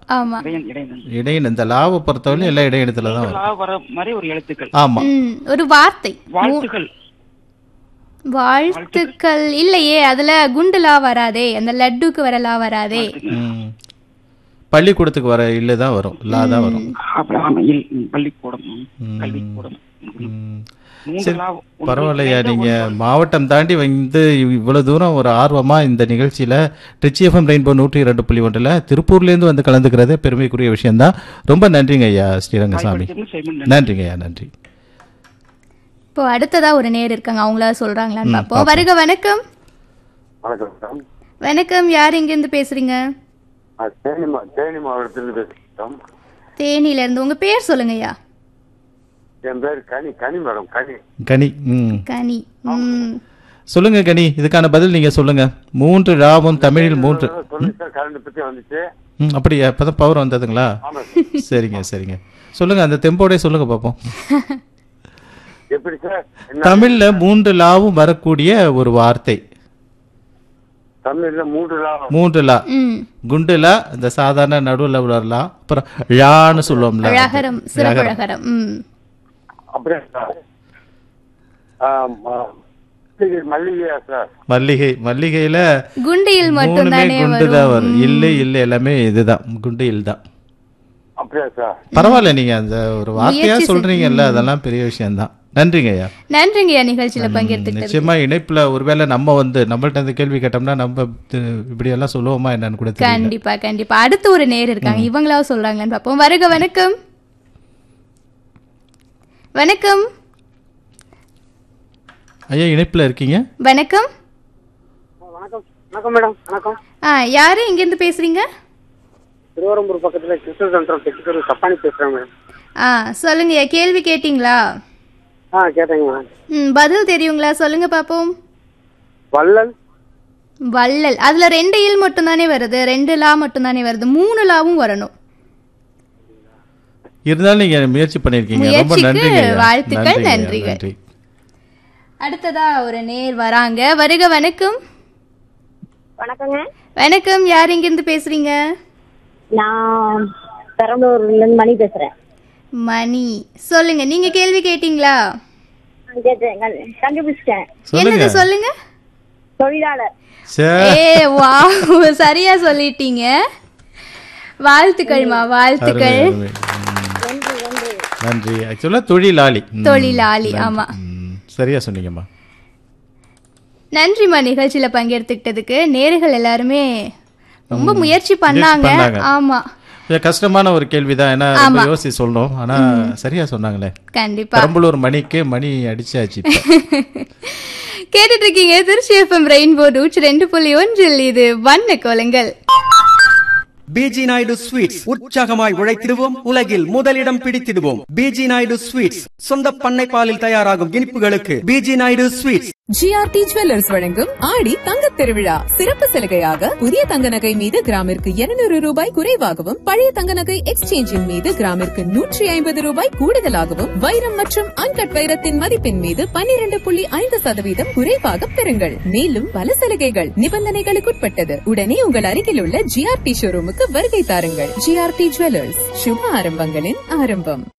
ஆமா இடையன் இடையன் இடையின இந்த லாவை பொறுத்தவரை எல்லா இடையினத்துல தான் வரும் லா வர மாதிரி ஒரு எழுத்துக்கள் ஆமா ம், ஒரு வார்த்தை வாழ்த்துகள் வாழ்த்துக்கள் இல்லையே அதுல குண்டுலா வராதே அந்த லட்டுக்கு வரலா வராதே ம். பள்ளிக்கூடத்துக்கு வர இல்ல தான் வரும் லா தான் வரும் அப்படி ஆமா இல் ம், பள்ளிக்கூடம் ம், கல்விக்கூடம் ம். ம். மூன்று சரி, லா ஒன்று பரவாயில்லையா சேர்ந்த நீங்க ஒன்று. மாவட்டம் தாண்டி வந்து இவ்வளவு தூரம் ஒரு ஆர்வமா இந்த நிகழ்ச்சியில ட்ரிச்சி எஃப்எம் ரெயின்போ நூற்றி இரண்டு புள்ளி ஒன்றுல திருப்பூர்ல இருந்து வந்து கலந்துக்கிறது பெருமைக்குரிய விஷயம்தான் ரொம்ப நன்றிங்க ஐயா ஸ்ரீரங்கசாமி வாய்ப்பளித்தமைக்கு செய்முன் நன்றிங்க ஐயா நன்றி இப்போ அடுத்ததா ஒரு நேர் இருக்காங்க அவங்களா சொல்றாங்களான்னு பார்ப்போம் வருக வணக்கம் வணக்கம் மேடம் வணக்கம் யார் இங்க இருந்து பேசுறீங்க நான் தேனி மா தேனி மாவட்டத்திலிருந்து பேசுகிறோம் தேனியில இருந்து உங்க பேர் சொல்லுங்க ஐயா என் பேர் கனி கனி மேடம் கனி கனி ம் கனி ம் சொல்லுங்க கனி இதுக்கான பதில் நீங்க சொல்லுங்க மூன்று ராவும் தமிழில் மூன்று சொல்லி சார் கரண்ட் பத்தி வந்துச்சு ம் அப்படியா இப்பதான் பவர் வந்ததுங்களா ஆமா சரிங்க சரிங்க சொல்லுங்க அந்த தெம்போடே சொல்லுங்க பார்ப்போம் எப்படி சார் என்ன தமிழ்ல மூன்று லாவும் வரக்கூடிய ஒரு வார்த்தை தமிழ்ல மூன்று லாபம் மூன்று லா ம் குண்டு லா இந்த சாதாரண நடுவுல உள்ள லா அப்புறம் ழான்னு சொல்லுவோம்ல அழகரம் சிறப்பழகரம் ம் அப்படியா சார் ஆம், ஆ. மல்லிகை மல்லிகையா சார் மல்லிகை மல்லிகையில குண்டியில் மட்டும் மூணுமே தானே குண்டு தான் வரும் வரும் இல்லை இல்லை எல்லாமே இதுதான் குண்டு இல் தான் அப்படியா சார் பரவாயில்ல நீங்க அந்த ஒரு வார்த்தையா முயற்சி சொல்றீங்கல்ல அதெல்லாம் பெரிய விஷயம்தான் நன்றிங்க ஐயா நன்றிங்க ஐயா நிகழ்ச்சியில பங்கெடுத்துக்கிட்டது நிச்சயமா இணைப்புல ஒருவேளை நம்ம வந்து நம்மள்ட்ட இந்த கேள்வி கேட்டோம்னா நம்ம தி- இப்படி எல்லாம் சொல்லுவோமா என்னன்னு கூட தெரியல கண்டிப்பா கண்டிப்பா அடுத்து ஒரு நேர் இருக்காங்க இவங்களா சொல்றாங்கன்னு பார்ப்போம் வருக வணக்கம் வணக்கம் ஐயா இணைப்புல இருக்கீங்க வணக்கம் வணக்கம் வணக்கம் மேடம் வணக்கம் ஆ யாரு இங்க இருந்து பேசுறீங்க திருவரம்பூர் பக்கத்துல கிருஷ்ண சென்டர் தெற்கு சப்பானி பேசுறேன் மேடம் ஆ சொல்லுங்க ஐயா, கேள்வி கேட்டிங்களா ஆ கேட்டேங்க மேடம் ம் பதில் தெரியுங்களா சொல்லுங்க பாப்போம் வள்ளல் வள்ளல் அதுல ரெண்டு இல் மட்டும் தானே வருது ரெண்டு லா மட்டும் தானே வருது மூணு லாவும் வரணும் இருந்தாலும் நீங்க முயற்சி பண்ணிருக்கீங்க ரொம்ப முயற்சிக்கு நன்றிங்க ஐயா. வாழ்த்துக்கள், நன்றிங்க ஐயா, நன்றிகள். நன்றி அடுத்ததா ஒரு நேர் வராங்க வருக வணக்கம் வணக்கங்க வணக்கம் யார் இங்க இருந்து பேசுறீங்க நான் பெரம்பலூர்ல இருந்து மணி பேசுறேன் மணி சொல்லுங்க நீங்க கேள்வி கேட்டீங்களா கேட்டேன் கண்டு- கண்டுபிடிச்சிட்டேன் சொல்லுங்க என்னது சொல்லுங்க தொழிலாளர் சே- ஏ வா சரியா சொல்லிட்டீங்க வாழ்த்துக்கள்மா வாழ்த்துக்கள் அருமை, அருமை. ம். நன்றி ஆக்சுவலா தொழிலாளி ம். தொழிலாளி ஆமா ம், சரியா சொன்னீங்கம்மா நன்றிம்மா நிகழ்ச்சியில பங்கெடுத்துக்கிட்டதுக்கு நேர்கள் எல்லாருமே ரொம்ப முயற்சி பண்ணாங்க பண்ணாங்க. ஆமா கொஞ்சம் கஷ்டமான ஒரு கேள்விதான் ஏன்னா ரொம்ப யோசிச்சு சொல்லணும் ஆனா சரியா சொன்னாங்களே கண்டிப்பா பெரம்பலூர் மணிக்கு மணி அடிச்சாச்சு இப்ப. கேட்டுட்டு இருக்கீங்க திருச்சி எஃப்எம் ரெயின்போ நூற்றி ரெண்டு புள்ளி ஒன்றில் இது வண்ண கோலங்கள் பிஜி நாயுடு ஸ்வீட்ஸ் உற்சாகமாய் உழைத்திடுவோம் உலகில் முதலிடம் பிடித்திடுவோம் பிஜி நாயுடு ஸ்வீட்ஸ் சொந்த பண்ணை பாலில் தயாராகும் இனிப்புகளுக்கு PG Naidu sweets GRT jewellers வழங்கும் ஆடி தங்கத் திருவிழா சிறப்பு சலுகையாக புதிய தங்க நகை மீது கிராமிற்கு 200 ரூபாய் குறைவாகவும் பழைய தங்க நகை எக்ஸ்சேஞ்சின் மீது கிராமிற்கு நூற்றி ஐம்பது ரூபாய் கூடுதலாகவும் வைரம் மற்றும் அன்கட் வைரத்தின் மதிப்பின் மீது 12.5% புள்ளி ஐந்து சதவீதம் குறைவாக பெறுங்கள் மேலும் பல சலுகைகள் நிபந்தனைகளுக்குட்பட்டது உடனே உங்கள் அருகில் உள்ள ஜிஆர்டி ஷோரூமுக்கு வருகை தாருங்கள் ஜிஆர்டி ஜுவல்லர்ஸ் சுப ஆரம்பங்களின் ஆரம்பம்